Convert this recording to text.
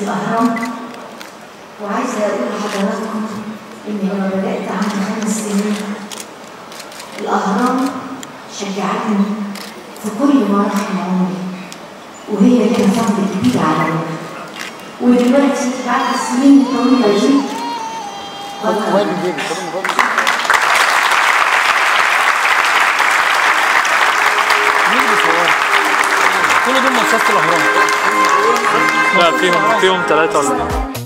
الأهرام وعايزة أقول لحضراتكم إني لما بدأت عندي خمس سنين الأهرام شجعتني في كل مراحل عمري وهي لها فضل كبير عليا ودلوقتي بعد السنين الطويلة دي وين بيجي مين اللي بيصور؟ كل دول مصاصة الاهرام لا فيهم فيهم ثلاثة ولا